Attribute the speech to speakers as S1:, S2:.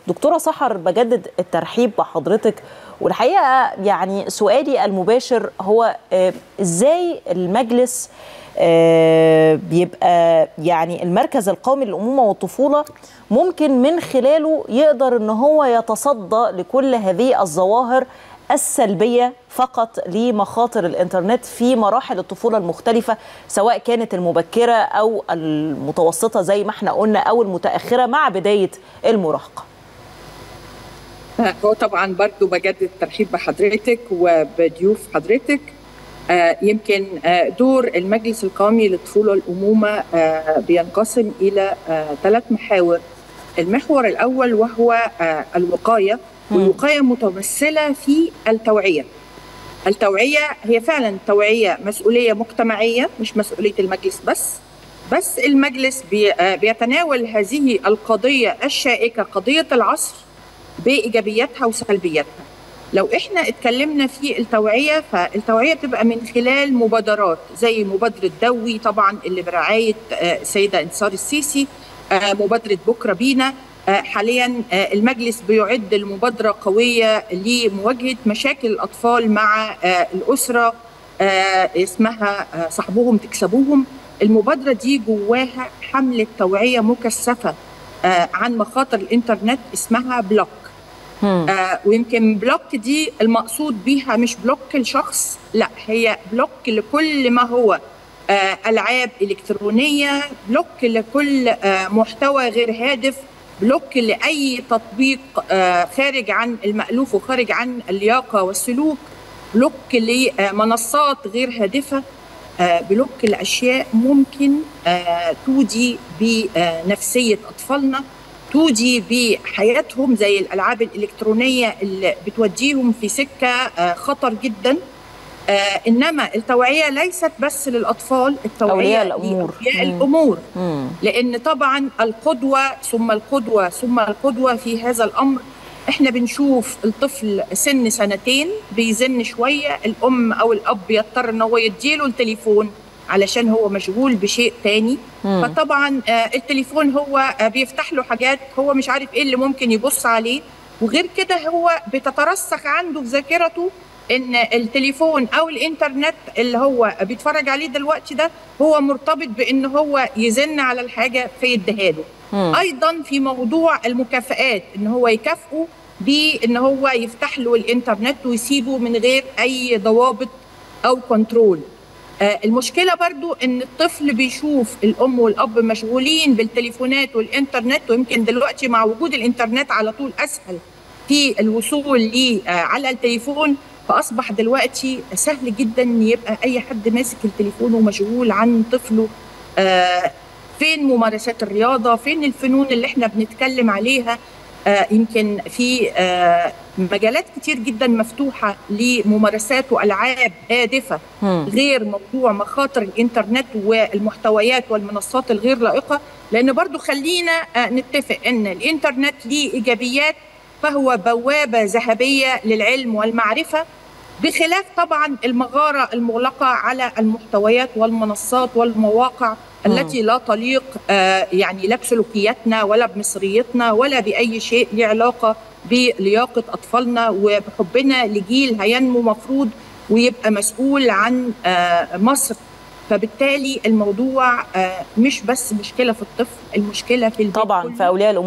S1: دكتورة سحر بجدد الترحيب بحضرتك والحقيقة يعني سؤالي المباشر هو آه، ازاي المجلس آه، بيبقى يعني المركز القومي للأمومة والطفولة ممكن من خلاله يقدر ان هو يتصدى لكل هذه الظواهر السلبية فقط لمخاطر الإنترنت في مراحل الطفولة المختلفة سواء كانت المبكرة أو المتوسطة زي ما احنا قلنا أو المتأخرة مع بداية المراهقة
S2: هو طبعا برضو بجدد الترحيب بحضرتك وبضيوف حضرتك آه، يمكن آه، دور المجلس القومي للطفولة والأمومة آه، بينقسم إلى ثلاث محاور المحور الأول وهو الوقاية والوقاية متمثلة في التوعية التوعية هي فعلا توعية مسؤولية مجتمعية مش مسؤولية المجلس بس بس المجلس بيتناول هذه القضية الشائكة قضية العصر بايجابياتها وسلبياتها لو احنا اتكلمنا في التوعيه فالتوعيه بتبقى من خلال مبادرات زي مبادره دوي طبعا اللي برعايه السيده انتصار السيسي مبادره بكره بينا حاليا المجلس بيعد المبادره قويه لمواجهه مشاكل الاطفال مع الاسره اسمها صاحبهم تكسبوهم المبادره دي جواها حمله توعيه مكثفه عن مخاطر الانترنت اسمها بلوك آه ويمكن بلوك دي المقصود بيها مش بلوك الشخص لا هي بلوك لكل ما هو آه العاب الكترونيه بلوك لكل آه محتوى غير هادف بلوك لاي تطبيق آه خارج عن المالوف وخارج عن اللياقه والسلوك بلوك لمنصات غير هادفه آه بلوك لاشياء ممكن آه تودي بنفسيه اطفالنا تودي بحياتهم زي الالعاب الالكترونيه اللي بتوديهم في سكه خطر جدا انما التوعيه ليست بس للاطفال التوعيه
S1: أولياء الامور
S2: لأولياء الامور مم. لان طبعا القدوه ثم القدوه ثم القدوه في هذا الامر احنا بنشوف الطفل سن سنتين بيزن شويه الام او الاب يضطر ان هو يديله التليفون علشان هو مشغول بشيء تاني مم. فطبعا التليفون هو بيفتح له حاجات هو مش عارف ايه اللي ممكن يبص عليه وغير كده هو بتترسخ عنده في ذاكرته ان التليفون او الانترنت اللي هو بيتفرج عليه دلوقتي ده هو مرتبط بان هو يزن على الحاجه فيديها له ايضا في موضوع المكافئات ان هو يكافئه بان هو يفتح له الانترنت ويسيبه من غير اي ضوابط او كنترول المشكلة برضو ان الطفل بيشوف الام والاب مشغولين بالتليفونات والانترنت ويمكن دلوقتي مع وجود الانترنت على طول اسهل في الوصول ليه على التليفون فاصبح دلوقتي سهل جدا ان يبقى اي حد ماسك التليفون ومشغول عن طفله فين ممارسات الرياضة فين الفنون اللي احنا بنتكلم عليها آه يمكن في آه مجالات كتير جدا مفتوحة لممارسات وألعاب هادفة م. غير موضوع مخاطر الإنترنت والمحتويات والمنصات الغير لائقة لأن برضو خلينا آه نتفق أن الإنترنت ليه إيجابيات فهو بوابة ذهبية للعلم والمعرفة بخلاف طبعا المغارة المغلقة على المحتويات والمنصات والمواقع التي لا تليق يعني لا بسلوكياتنا ولا بمصريتنا ولا باي شيء له علاقه بلياقه اطفالنا وبحبنا لجيل هينمو مفروض ويبقى مسؤول عن مصر فبالتالي الموضوع مش بس مشكله في الطفل المشكله في
S1: طبعا في اولياء الامور